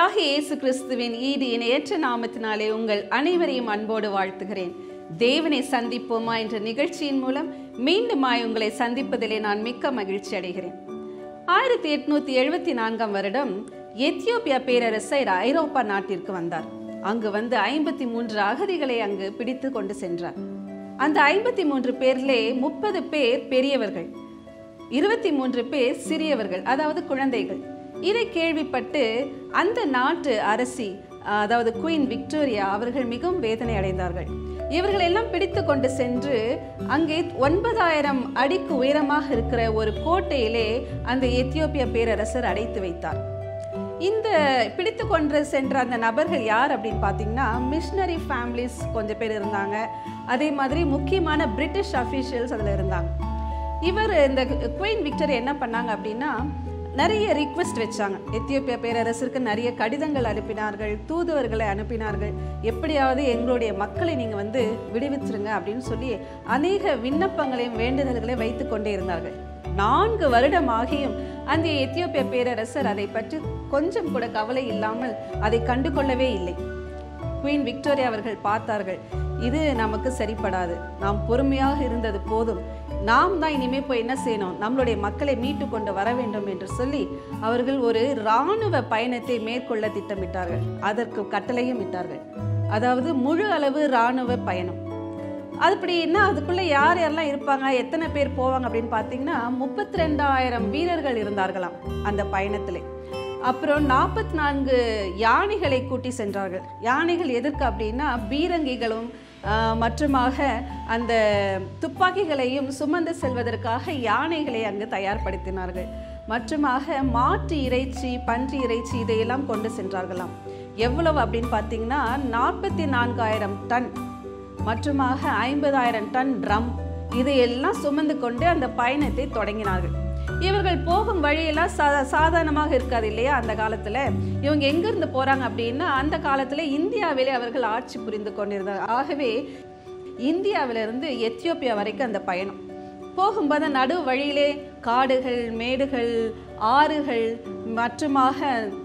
ஆண்டவராகிய இயேசு கிறிஸ்துவின் ஈடு இணையற்ற நாமத்தினாலே உங்கள் அனைவரையும் அன்போடு வாழ்த்துகிறேன் தேவனை சந்திப்போமா என்ற நிகழ்ச்சியின் மூலம் மீண்டுமாய் உங்களை சந்திப்பதிலே நான் மிக்க மகிழ்ச்சி அடைகிறேன் ஆயிரத்தி எட்நூத்தி எழுபத்தி நான்காம் வருடம் எத்தியோப்பியா பேரரசர் ஐரோப்பா நாட்டிற்கு வந்தார் அங்கு வந்து ஐம்பத்தி மூன்று அகதிகளை அங்கு பிடித்து கொண்டு சென்றார் அந்த ஐம்பத்தி மூன்று பேர்லே முப்பது பேர் பெரியவர்கள் இருபத்தி மூன்று பேர் சிறியவர்கள் அதாவது குழந்தைகள் இதை கேள்விப்பட்டு அந்த நாட்டு அரசி அதாவது குயின் விக்டோரியா அவர்கள் மிகவும் வேதனை அடைந்தார்கள் இவர்கள் எல்லாம் பிடித்து கொண்டு சென்று அங்கே ஒன்பதாயிரம் அடிக்கு உயரமாக இருக்கிற ஒரு கோட்டையிலே அந்த எத்தியோப்பிய பேரரசர் அடைத்து வைத்தார் இந்த பிடித்து கொண்டு சென்ற அந்த நபர்கள் யார் அப்படின்னு பார்த்தீங்கன்னா மிஷினரி ஃபேமிலிஸ் கொஞ்சம் பேர் இருந்தாங்க அதே மாதிரி முக்கியமான பிரிட்டிஷ் அஃபீஷியல்ஸ் அதில் இருந்தாங்க இவர் இந்த குயின் விக்டர் என்ன பண்ணாங்க அப்படின்னா நிறைய ரிக்வெஸ்ட் வச்சாங்க எத்தியோப்பியா பேரரசருக்கு நிறைய கடிதங்கள் அனுப்பினார்கள் தூதுவர்களை அனுப்பினார்கள் எப்படியாவது எங்களுடைய மக்களை நீங்கள் வந்து விடுவிச்சிருங்க அப்படின்னு சொல்லி அநேக விண்ணப்பங்களையும் வேண்டுதல்களையும் வைத்து கொண்டே இருந்தார்கள் நான்கு வருடம் ஆகியும் அந்த எத்தியோப்பிய பேரரசர் அதை பற்றி கொஞ்சம் கூட கவலை இல்லாமல் அதை கண்டுகொள்ளவே இல்லை குயின் விக்டோரியா அவர்கள் பார்த்தார்கள் இது நமக்கு சரிப்படாது நாம் பொறுமையாக இருந்தது போதும் நாம் தான் இனிமே போய் என்ன செய்யணும் நம்மளுடைய மக்களை மீட்டு கொண்டு வர வேண்டும் என்று சொல்லி அவர்கள் ஒரு இராணுவ பயணத்தை மேற்கொள்ள திட்டமிட்டார்கள் அதற்கு கட்டளையும் இட்டார்கள் அதாவது முழு அளவு இராணுவ பயணம் அப்படின்னா அதுக்குள்ள யார் யாரெல்லாம் இருப்பாங்க எத்தனை பேர் போவாங்க அப்படின்னு பார்த்தீங்கன்னா முப்பத்தி ரெண்டாயிரம் வீரர்கள் இருந்தார்களாம் அந்த பயணத்திலே அப்புறம் நாற்பத்தி நான்கு யானைகளை கூட்டி சென்றார்கள் யானைகள் எதற்கு அப்படின்னா பீரங்கிகளும் மற்றுமாக அந்த துப்பாக்கிகளையும் சுமந்து செல்வதற்காக யானைகளை அங்கு தயார்படுத்தினார்கள் மற்றுமாக மாட்டு இறைச்சி பன்றி இறைச்சி இதையெல்லாம் கொண்டு சென்றார்களாம் எவ்வளவு அப்படின்னு பார்த்தீங்கன்னா நாற்பத்தி நான்காயிரம் டன் மற்றுமாக ஐம்பதாயிரம் டன் ட்ரம் இதையெல்லாம் சுமந்து கொண்டு அந்த பயணத்தை தொடங்கினார்கள் இவர்கள் போகும் வழியெல்லாம் சா சாதாரணமாக இருக்காது இல்லையா அந்த காலத்தில் இவங்க எங்கேருந்து போகிறாங்க அப்படின்னா அந்த காலத்தில் இந்தியாவிலே அவர்கள் ஆட்சி புரிந்து கொண்டிருந்தாங்க ஆகவே இந்தியாவிலிருந்து எத்தியோப்பியா வரைக்கும் அந்த பயணம் போகும்போது நடு வழியிலே காடுகள் மேடுகள் ஆறுகள் மற்றுமாக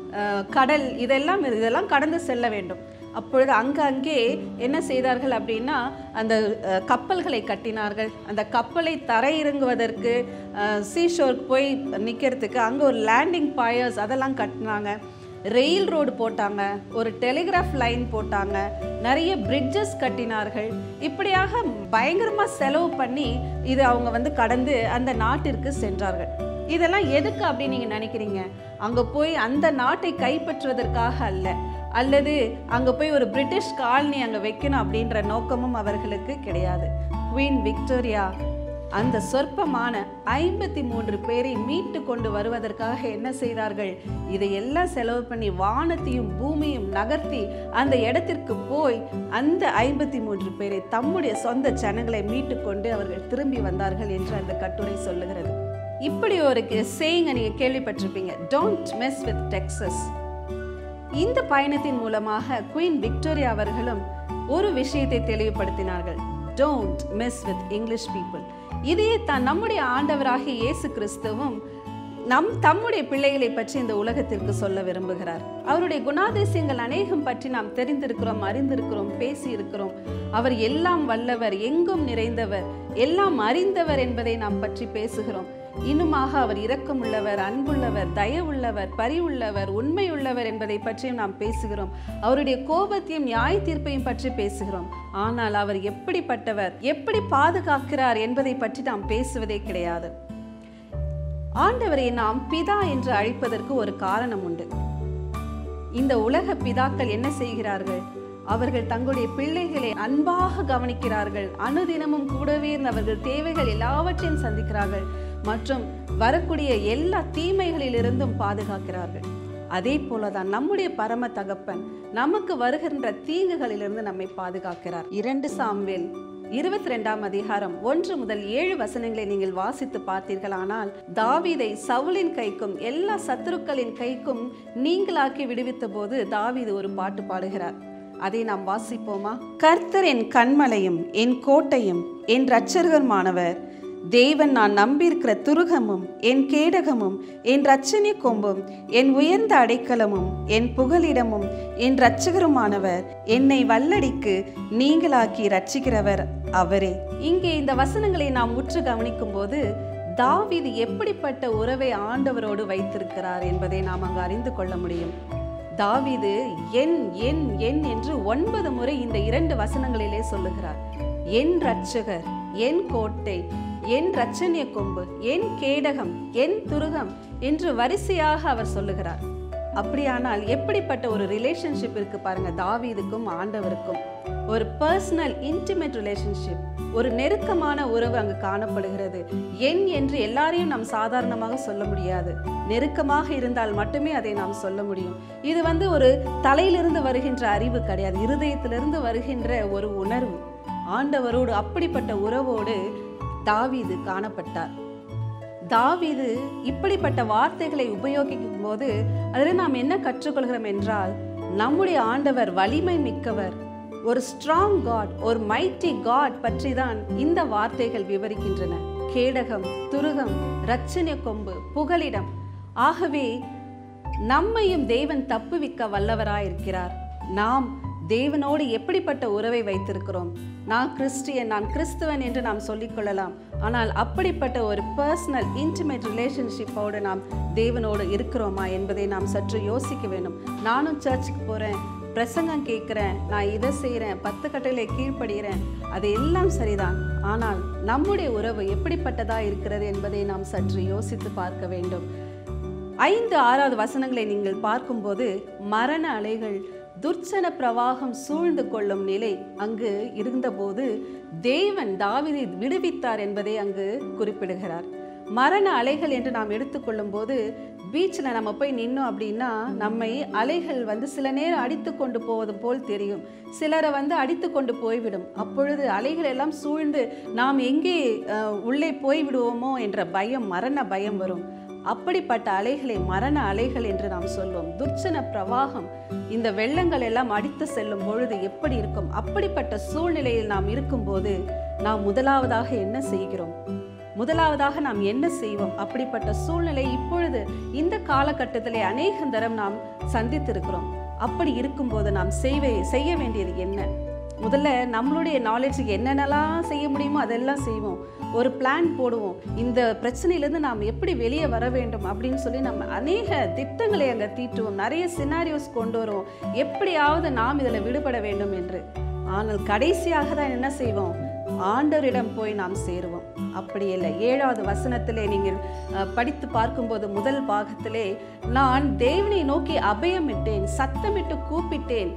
கடல் இதெல்லாம் இதெல்லாம் கடந்து செல்ல வேண்டும் அப்பொழுது அங்கங்கே என்ன செய்தார்கள் அப்படின்னா அந்த கப்பல்களை கட்டினார்கள் அந்த கப்பலை தரையிறங்குவதற்கு சீஷோருக்கு போய் நிற்கிறதுக்கு அங்கே ஒரு லேண்டிங் பாயர்ஸ் அதெல்லாம் கட்டினாங்க ரெயில் ரோடு போட்டாங்க ஒரு டெலிகிராஃப் லைன் போட்டாங்க நிறைய பிரிட்ஜஸ் கட்டினார்கள் இப்படியாக பயங்கரமாக செலவு பண்ணி இது அவங்க வந்து கடந்து அந்த நாட்டிற்கு சென்றார்கள் இதெல்லாம் எதுக்கு அப்படின்னு நீங்கள் நினைக்கிறீங்க அங்கே போய் அந்த நாட்டை கைப்பற்றுவதற்காக அல்ல அல்லது அங்கே போய் ஒரு பிரிட்டிஷ் காலனி அங்கே வைக்கணும் அப்படின்ற நோக்கமும் அவர்களுக்கு கிடையாது குவீன் விக்டோரியா அந்த சொற்பமான ஐம்பத்தி மூன்று பேரை மீட்டு கொண்டு வருவதற்காக என்ன செய்தார்கள் இதையெல்லாம் செலவு பண்ணி வானத்தையும் பூமியும் நகர்த்தி அந்த இடத்திற்கு போய் அந்த ஐம்பத்தி மூன்று பேரை தம்முடைய சொந்த ஜனங்களை மீட்டு கொண்டு அவர்கள் திரும்பி வந்தார்கள் என்று அந்த கட்டுரை சொல்லுகிறது இப்படி ஒரு சேயிங்க நீங்கள் கேள்விப்பட்டிருப்பீங்க டோன்ட் மெஸ் வித் டெக்ஸஸ் இந்த பயணத்தின் மூலமாக குயின் விக்டோரியா அவர்களும் ஒரு விஷயத்தை தெளிவுபடுத்தினார்கள் don't miss with English people இதையே தான் நம்முடைய ஆண்டவராகிய இயேசு கிறிஸ்துவும் நம் தம்முடைய பிள்ளைகளை பற்றி இந்த உலகத்திற்கு சொல்ல விரும்புகிறார் அவருடைய குணாதிசயங்கள் அநேகம் பற்றி நாம் தெரிந்திருக்கிறோம் அறிந்திருக்கிறோம் பேசி இருக்கிறோம் அவர் எல்லாம் வல்லவர் எங்கும் நிறைந்தவர் எல்லாம் அறிந்தவர் என்பதை நாம் பற்றி பேசுகிறோம் இன்னுமாக அவர் இரக்கமுள்ளவர் அன்புள்ளவர் தயவுள்ளவர் பரிவுள்ளவர் உண்மையுள்ளவர் என்பதை பற்றியும் நாம் பேசுகிறோம் அவருடைய கோபத்தையும் நியாய தீர்ப்பையும் பற்றி பேசுகிறோம் ஆனால் அவர் எப்படிப்பட்டவர் எப்படி பாதுகாக்கிறார் என்பதை பற்றி நாம் பேசுவதே கிடையாது ஆண்டவரை நாம் பிதா என்று அழைப்பதற்கு ஒரு காரணம் உண்டு இந்த உலக பிதாக்கள் என்ன செய்கிறார்கள் அவர்கள் தங்களுடைய பிள்ளைகளை அன்பாக கவனிக்கிறார்கள் அனுதினமும் கூடவே இருந்து அவர்கள் தேவைகள் எல்லாவற்றையும் சந்திக்கிறார்கள் மற்றும் வரக்கூடிய எல்லா தீமைகளிலிருந்தும் பாதுகாக்கிறார்கள் அதே போலதான் நம்முடைய பரம தகப்பன் நமக்கு வருகின்ற தீங்குகளிலிருந்து நம்மை பாதுகாக்கிறார் இரண்டு சாம்வேல் இருபத்தி ரெண்டாம் அதிகாரம் ஒன்று முதல் ஏழு வசனங்களை நீங்கள் வாசித்து பார்த்தீர்களானால் தாவீதை சவுலின் கைக்கும் எல்லா சத்துருக்களின் கைக்கும் நீங்களாக்கி விடுவித்த போது தாவீது ஒரு பாட்டு பாடுகிறார் அதை நாம் வாசிப்போமா கர்த்தர் என் கண்மலையும் என் கோட்டையும் என் இரட்சகருமானவர் தேவன் நான் நம்பியிருக்கிற துருகமும் என் கேடகமும் என் ரட்சணை கொம்பும் என் உயர்ந்த அடைக்கலமும் என் புகலிடமும் என் இரட்சகருமானவர் என்னை வல்லடிக்கு நீங்களாக்கி ரட்சிக்கிறவர் அவரே இங்கே இந்த வசனங்களை நாம் உற்று கவனிக்கும் போது தாவீது எப்படிப்பட்ட உறவை ஆண்டவரோடு வைத்திருக்கிறார் என்பதை நாம் அங்கு அறிந்து கொள்ள முடியும் தாவீது என் என் என் என்று ஒன்பது முறை இந்த இரண்டு வசனங்களிலே சொல்லுகிறார் என் ரட்சகர் என் கோட்டை என் ரட்சணிய கொம்பு என் கேடகம் என் துருகம் என்று வரிசையாக அவர் சொல்லுகிறார் அப்படியானால் எப்படிப்பட்ட ஒரு ரிலேஷன்ஷிப் இருக்கு பாருங்க தாவீதுக்கும் ஆண்டவருக்கும் ஒரு பர்சனல் இன்டிமேட் ரிலேஷன்ஷிப் ஒரு நெருக்கமான உறவு அங்கு காணப்படுகிறது என் என்று எல்லாரையும் நாம் சாதாரணமாக சொல்ல முடியாது நெருக்கமாக இருந்தால் மட்டுமே அதை நாம் சொல்ல முடியும் இது வந்து ஒரு தலையிலிருந்து வருகின்ற அறிவு கிடையாது இருதயத்திலிருந்து வருகின்ற ஒரு உணர்வு ஆண்டவரோடு அப்படிப்பட்ட உறவோடு தாவீது காணப்பட்டார் தாவீது இப்படிப்பட்ட வார்த்தைகளை உபயோகிக்கும் போது அதில் நாம் என்ன கற்றுக்கொள்கிறோம் என்றால் நம்முடைய ஆண்டவர் வலிமை மிக்கவர் ஒரு ஸ்ட்ராங் காட் ஒரு மைட்டி காட் பற்றி தான் இந்த வார்த்தைகள் விவரிக்கின்றன கேடகம் துருகம் ரட்சணை கொம்பு புகலிடம் ஆகவே நம்மையும் தேவன் தப்புவிக்க வல்லவராயிருக்கிறார் நாம் தேவனோடு எப்படிப்பட்ட உறவை வைத்திருக்கிறோம் நான் கிறிஸ்டியன் நான் கிறிஸ்துவன் என்று நாம் சொல்லிக்கொள்ளலாம் ஆனால் அப்படிப்பட்ட ஒரு பர்சனல் இன்டிமேட் ரிலேஷன்ஷிப்போடு நாம் தேவனோடு இருக்கிறோமா என்பதை நாம் சற்று யோசிக்க வேண்டும் நானும் சர்ச்சுக்கு போகிறேன் பிரசங்கம் கேட்குறேன் நான் இதை செய்கிறேன் பத்து கட்டளை கீழ்ப்படுகிறேன் அது எல்லாம் சரிதான் ஆனால் நம்முடைய உறவு எப்படிப்பட்டதா இருக்கிறது என்பதை நாம் சற்று யோசித்து பார்க்க வேண்டும் ஐந்து ஆறாவது வசனங்களை நீங்கள் பார்க்கும்போது மரண அலைகள் துர்ச்சன பிரவாகம் சூழ்ந்து கொள்ளும் நிலை அங்கு இருந்தபோது தேவன் தாவீதை விடுவித்தார் என்பதை அங்கு குறிப்பிடுகிறார் மரண அலைகள் என்று நாம் எடுத்துக்கொள்ளும் போது பீச்சில் நம்ம போய் நின்னோம் அப்படின்னா நம்மை அலைகள் வந்து சில நேரம் அடித்து கொண்டு போவது போல் தெரியும் சிலரை வந்து அடித்து கொண்டு போய்விடும் அப்பொழுது அலைகள் எல்லாம் சூழ்ந்து நாம் எங்கே அஹ், உள்ளே போய்விடுவோமோ என்ற பயம் மரண பயம் வரும் அப்படிப்பட்ட அலைகளை மரண அலைகள் என்று நாம் சொல்வோம் துர்ச்சன பிரவாகம் இந்த வெள்ளங்கள் எல்லாம் அடித்து செல்லும் பொழுது எப்படி இருக்கும் அப்படிப்பட்ட சூழ்நிலையில் நாம் இருக்கும்போது நாம் முதலாவதாக என்ன செய்கிறோம் முதலாவதாக நாம் என்ன செய்வோம் அப்படிப்பட்ட சூழ்நிலை இப்பொழுது இந்த காலகட்டத்திலே அநேக தரம் நாம் சந்தித்திருக்கிறோம் அப்படி இருக்கும்போது நாம் செய்வே செய்ய வேண்டியது என்ன முதல்ல நம்மளுடைய நாலேஜுக்கு என்னென்னலாம் செய்ய முடியுமோ அதெல்லாம் செய்வோம் ஒரு பிளான் போடுவோம் இந்த பிரச்சனையிலேருந்து நாம் எப்படி வெளியே வர வேண்டும் அப்படின்னு சொல்லி நம்ம அநேக திட்டங்களை அங்கே தீட்டுவோம் நிறைய சினாரியோஸ் கொண்டு வருவோம் எப்படியாவது நாம் இதில் விடுபட வேண்டும் என்று ஆனால் கடைசியாக தான் என்ன செய்வோம் ஆண்டவரிடம் போய் நாம் சேருவோம் அப்படி இல்லை ஏழாவது வசனத்திலே நீங்கள் அஹ், படித்து பார்க்கும்போது முதல் பாகத்திலே நான் தேவனை நோக்கி அபயமிட்டேன் சத்தமிட்டு கூப்பிட்டேன்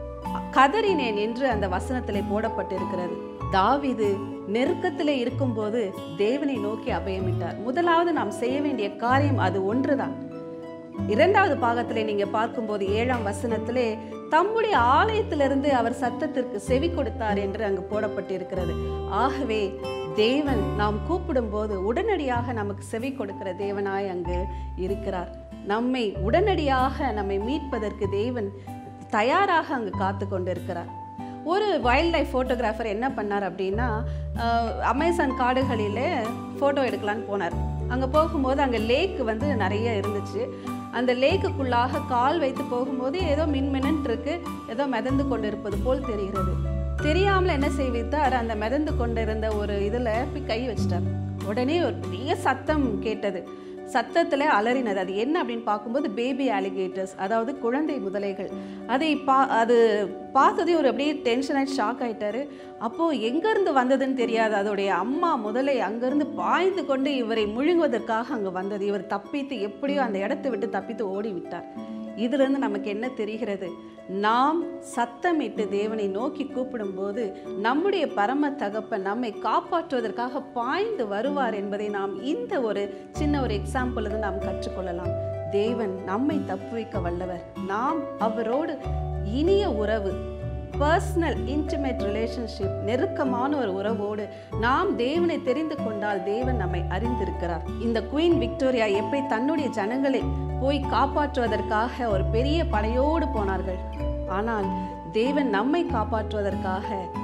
கதறினேன் என்று அந்த வசனத்திலே போடப்பட்டிருக்கிறது தாவீது நெருக்கத்திலே இருக்கும்போது தேவனை நோக்கி அபயமிட்டார் முதலாவது நாம் செய்ய வேண்டிய காரியம் அது ஒன்றுதான் இரண்டாவது பாகத்திலே நீங்க பார்க்கும்போது ஏழாம் வசனத்திலே தம்முடைய ஆலயத்திலிருந்து அவர் சத்தத்திற்கு செவி கொடுத்தார் என்று அங்கு போடப்பட்டிருக்கிறது ஆகவே தேவன் நாம் கூப்பிடும்போது உடனடியாக நமக்கு செவி கொடுக்கிற தேவனாய் அங்கு இருக்கிறார் நம்மை உடனடியாக நம்மை மீட்பதற்கு தேவன் தயாராக அங்கு காத்து கொண்டிருக்கிறார் ஒரு வைல்ட் லைஃப் ஃபோட்டோகிராஃபர் என்ன பண்ணார் அப்படின்னா அஹ், அமேசான் காடுகளில் ஃபோட்டோ எடுக்கலான்னு போனார் அங்கே போகும்போது அங்கே லேக் வந்து நிறைய இருந்துச்சு அந்த லேக்குக்குள்ளாக கால் வைத்து போகும்போது ஏதோ மின்மினன் இருக்கு ஏதோ மிதந்து கொண்டு இருப்பது போல் தெரிகிறது தெரியாமல் என்ன செய்வித்தார் அந்த மிதந்து கொண்டிருந்த ஒரு இதில் போய் கை வச்சிட்டார் உடனே ஒரு பெரிய சத்தம் கேட்டது சத்தத்தில் அலறினது அது என்ன அப்படின்னு பார்க்கும்போது பேபி அலிகேட்டர்ஸ் அதாவது குழந்தை முதலைகள் அதை பா அது பார்த்ததே ஒரு அப்படியே டென்ஷன் ஆகி ஷாக் ஆயிட்டாரு அப்போது எங்கேருந்து வந்ததுன்னு தெரியாது அதோடைய அம்மா முதலை அங்கேருந்து பாய்ந்து கொண்டு இவரை முழுங்குவதற்காக அங்கே வந்தது இவர் தப்பித்து எப்படியோ அந்த இடத்தை விட்டு தப்பித்து ஓடி விட்டார் இதிலிருந்து நமக்கு என்ன தெரிகிறது நாம் சத்தமிட்டு தேவனை நோக்கி கூப்பிடும்போது நம்முடைய பரம தகப்பன் நம்மை காப்பாற்றுவதற்காக பாய்ந்து வருவார் என்பதை நாம் இந்த ஒரு சின்ன ஒரு எக்ஸாம்பிள் இருந்து நாம் கற்றுக்கொள்ளலாம் தேவன் நம்மை தப்புவிக்க வல்லவர் நாம் அவரோடு இனிய உறவு பர்சனல் இன்டிமேட் ரிலேஷன்ஷிப் நெருக்கமான ஒரு உறவோடு நாம் தேவனை தெரிந்து கொண்டால் தேவன் நம்மை அறிந்திருக்கிறார் இந்த குயின் விக்டோரியா எப்படி தன்னுடைய ஜனங்களை போய் காப்பாற்றுவதற்காக ஒரு பெரிய படையோடு போனார்கள் ஆனால் தேவன் நம்மை காப்பாற்றுவதற்காக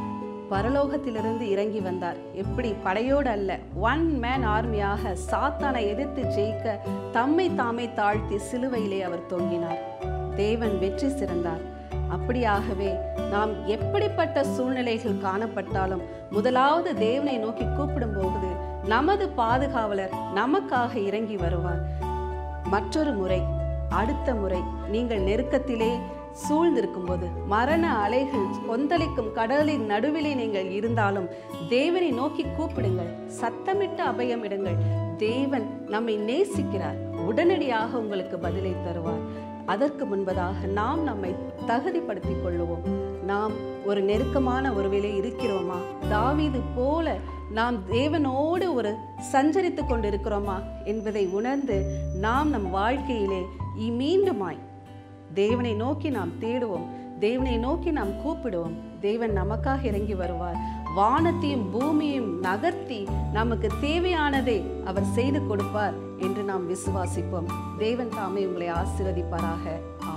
பரலோகத்திலிருந்து இறங்கி வந்தார் எப்படி படையோடு அல்ல ஒன் மேன் ஆர்மியாக சாத்தானை எதிர்த்து ஜெயிக்க தம்மை தாமே தாழ்த்தி சிலுவையிலே அவர் தொங்கினார் தேவன் வெற்றி சிறந்தார் அப்படியாகவே நாம் எப்படிப்பட்ட சூழ்நிலைகள் காணப்பட்டாலும் முதலாவது தேவனை நோக்கி கூப்பிடும் போது நமது பாதுகாவலர் நமக்காக இறங்கி வருவார் மற்றொரு முறை அடுத்த முறை நீங்கள் நெருக்கத்திலே சூழ்ந்திருக்கும் போது மரண அலைகள் கொந்தளிக்கும் கடலின் நடுவிலே நீங்கள் இருந்தாலும் தேவனை நோக்கி கூப்பிடுங்கள் சத்தமிட்டு அபயமிடுங்கள் தேவன் நம்மை நேசிக்கிறார் உடனடியாக உங்களுக்கு பதிலை தருவார் அதற்கு முன்பதாக நாம் நம்மை தகுதிப்படுத்திக் கொள்ளுவோம் நாம் ஒரு நெருக்கமான உறவிலே இருக்கிறோமா தாவீது போல நாம் தேவனோடு ஒரு சஞ்சரித்து கொண்டிருக்கிறோமா என்பதை உணர்ந்து நாம் நம் வாழ்க்கையிலே இ- மீண்டுமாய் தேவனை நோக்கி நாம் தேடுவோம் தேவனை நோக்கி நாம் கூப்பிடுவோம் தேவன் நமக்காக இறங்கி வருவார் வானத்தையும் பூமியையும் நகர்த்தி நமக்கு தேவையானதை அவர் செய்து கொடுப்பார் என்று நாம் விசுவாசிப்போம் தேவன் தாமே உங்களை ஆசீர்வதிப்பாராக